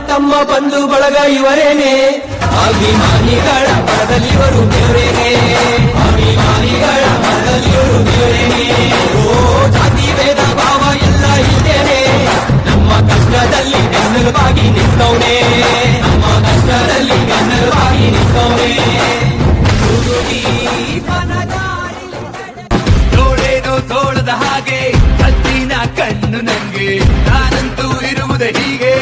ತಮ್ಮ ಬಂಧು ಬಳಗ ಇವರೇನೆ ಅಭಿಮಾನಿಗಳ ಮನದಲ್ಲಿ ಇವರು ದೇವರೇನೆ ಅಭಿಮಾನಿಗಳ ಮನದಲ್ಲಿ ಇವರು ದೇವರೇನೆ ಓ ಜಾತಿ ಭೇದ ಭಾವ ಎಲ್ಲ ಇದ್ದೇನೆ ನಮ್ಮ ಕಷ್ಟದಲ್ಲಿ ಬೆನ್ನೆಲುಬಾಗಿ ನಿಂತವನೇ ನಮ್ಮ ಕಷ್ಟದಲ್ಲಿ ಬೆನ್ನೆಲುಬಾಗಿ ನಿಂತವನೇ ನೋಡೇನೋ ತೋಳದ ಹಾಗೆ ಕತ್ತಿನ ಕಣ್ಣು ನಂಗೆ ನಾನಂತೂ ಇರುವುದೇ ಹೀಗೆ